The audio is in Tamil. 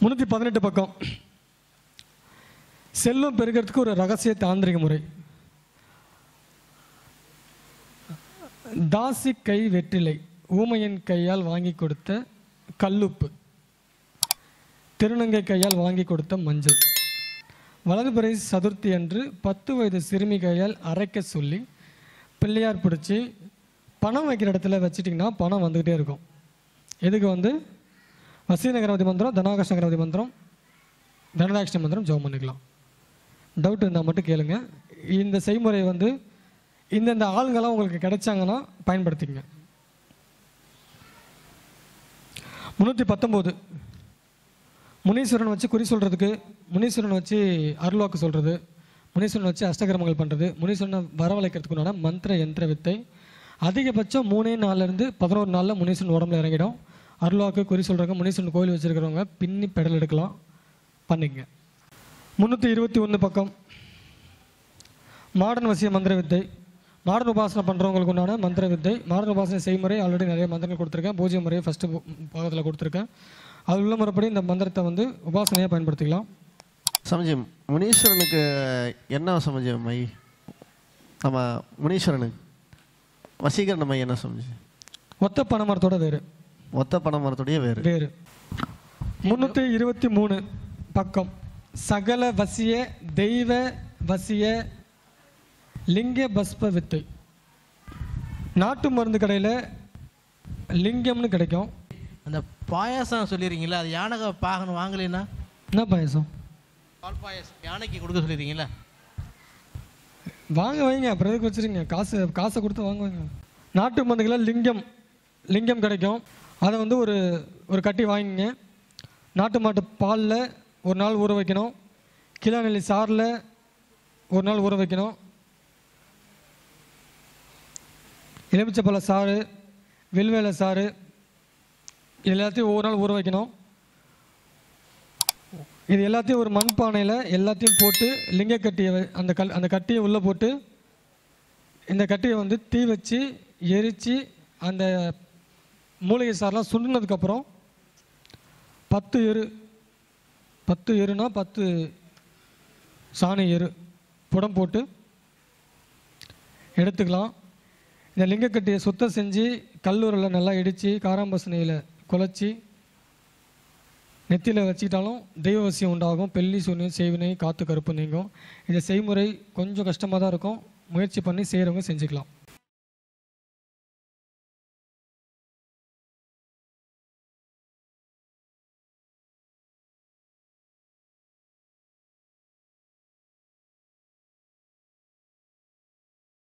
முந்நூற்றி பதினெட்டு பக்கம் செல்வம் பெருகிறதுக்கு ஒரு ரகசிய தாந்திரிக முறை தாசி கை வெற்றிலை ஊமையன் கையால் வாங்கி கொடுத்த கல்லுப்பு திருநங்கை கையால் வாங்கி கொடுத்த மஞ்சள் வலதுபுறை சதுர்த்தி அன்று பத்து வயது சிறுமி கையால் அரைக்க சொல்லி பிள்ளையார் பிடிச்சி பணம் வைக்கிற இடத்துல வச்சிட்டிங்கன்னா பணம் வந்துக்கிட்டே இருக்கும் எதுக்கு வந்து வசீன கணபதி மந்திரம் தனாகர்ஷ்ண கணபதி மந்திரம் தனதாட்சி மந்திரம் ஜெபம் பண்ணிக்கலாம் டவுட் இருந்தால் மட்டும் கேளுங்க இந்த செய்முறை வந்து இந்தந்த ஆளுங்கெல்லாம் உங்களுக்கு கிடைச்சாங்கன்னா பயன்படுத்திக்கங்க முந்நூற்றி பத்தொம்போது முனீஸ்வரன் வச்சு குறி சொல்கிறதுக்கு முனீஸ்வரன் வச்சு அருள்வாக்கு சொல்கிறது முனீஸ்வரன் வச்சு அஷ்டகிரமங்கள் பண்ணுறது முனீஸ்வரனை வரவழைக்கிறதுக்கு உண்டான மந்திர யந்திர வித்தை அதிகபட்சம் மூணே நாள்லேருந்து பதினோரு நாளில் முனீஸ்வரன் உடம்புல இறங்கிடும் அருள்வாக்கு குறி சொல்கிறவங்க முனீஸ்வரன் கோயில் வச்சுருக்கிறவங்க பின்னி பெடல் எடுக்கலாம் பண்ணிக்கங்க முந்நூற்றி இருபத்தி ஒன்று பக்கம் மாடர்ன் வசிய மந்திர வித்தை மாடர்ன் உபாசனை பண்ணுறவங்களுக்கு உண்டான மந்திர வித்தை மாடர்ன் உபாசனை செய்முறை ஆல்ரெடி நிறைய மந்திரங்கள் கொடுத்துருக்கேன் பூஜ்ய முறையை ஃபஸ்ட்டு பாகத்தில் கொடுத்துருக்கேன் அது உள்ள முறைப்படி இந்த மந்திரத்தை வந்து உபாசனையாக பயன்படுத்திக்கலாம் சமஜி முனீஸ்வரனுக்கு என்ன சமஜி மை நம்ம முனீஸ்வரனுக்கு வசீகரண மை என்ன சமஜி ஒத்த பனை மரத்தோட வேறு ஒத்த பண மரத்துடைய வேறு வேறு முந்நூற்றி இருபத்தி மூணு பக்கம் சகல வசிய தெய்வ வசிய லிங்க பஸ்ப வித்தை நாட்டு மருந்து கடையில் லிங்கம்னு கிடைக்கும் அந்த பாயாசம் சொல்லிடுறீங்களா அது யானை பாகன் வாங்கலைன்னா என்ன பாயசம் பால் பாயாசம் யானைக்கு கொடுக்க சொல்லிடுறீங்களா வாங்க வைங்க அப்புறம் எதுக்கு வச்சுருங்க காசு காசை கொடுத்து வாங்க வைங்க நாட்டு மருந்துகளில் லிங்கம் லிங்கம் கிடைக்கும் அதை வந்து ஒரு ஒரு கட்டி வாங்கிங்க நாட்டு மாட்டு பாலில் ஒரு நாள் ஊற வைக்கணும் கிலோ நெல்லி சாறில் ஒரு நாள் ஊற வைக்கணும் எலுமிச்சப்பழ சாறு வில்வேல சாறு இது எல்லாத்தையும் ஒவ்வொரு நாள் ஊற வைக்கணும் இது எல்லாத்தையும் ஒரு மண்பானையில் எல்லாத்தையும் போட்டு லிங்க கட்டியை வ- அந்த கல் அந்த கட்டியை உள்ளே போட்டு இந்த கட்டியை வந்து தீ வச்சு எரித்து அந்த மூலிகை சாரெலாம் சுண்டுனதுக்கப்புறம் பத்து எரு பத்து எருனா பத்து சாணி எரு புடம் போட்டு எடுத்துக்கலாம் இந்த லிங்கக்கட்டியை சுத்தம் செஞ்சு கல்லூரில் நல்லா இடித்து காராம்பசனையில் குழச்சி நெத்தியில் வச்சுக்கிட்டாலும் தெய்வவசியம் உண்டாகும் பெல்லி சூன்யம் செய்வினை காத்து கருப்பு நீங்கும் இந்த செய்முறை கொஞ்சம் கஷ்டமாக தான் இருக்கும் முயற்சி பண்ணி செய்கிறவங்க செஞ்சுக்கலாம்